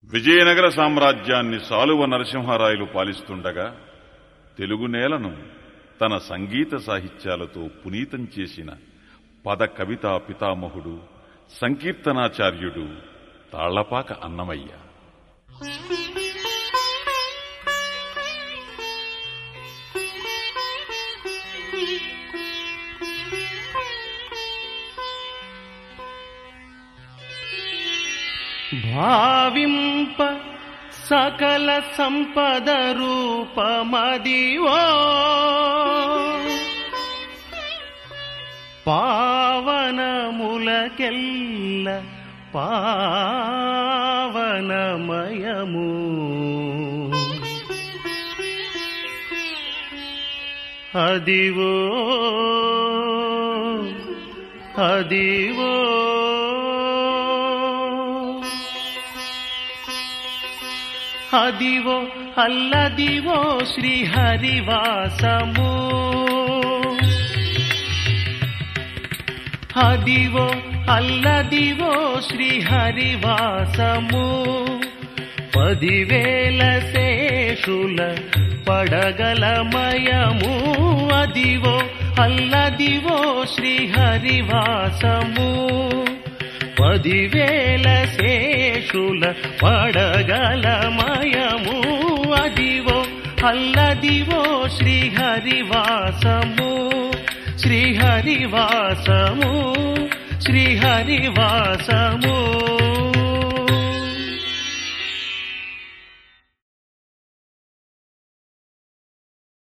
విజయనగర సామ్రాజ్యాన్ని సాలువ నరసింహారాయలు పాలిస్తుండగా తెలుగు నేలను తన సంగీత సాహిత్యాలతో పునీతం చేసిన పద కవితా పితామహుడు సంకీర్తనాచార్యుడు తాళ్లపాక అన్నమయ్య భావింప సకల సంపద రూపమదివో పావనములకెల్ల పావనమయము అదివో అదివో అదివో అల్లదివో శ్రీహరివాసము అదివో అల్లదివో శ్రీహరివాసము పదివేల శేషుల పడగలమయము అదివో అల్లదివో శ్రీహరివాసము పదివేల శేషుల పడగలమయము అదివో అల్లదివో శ్రీహరివాసము శ్రీహరివాసము శ్రీహరివాసము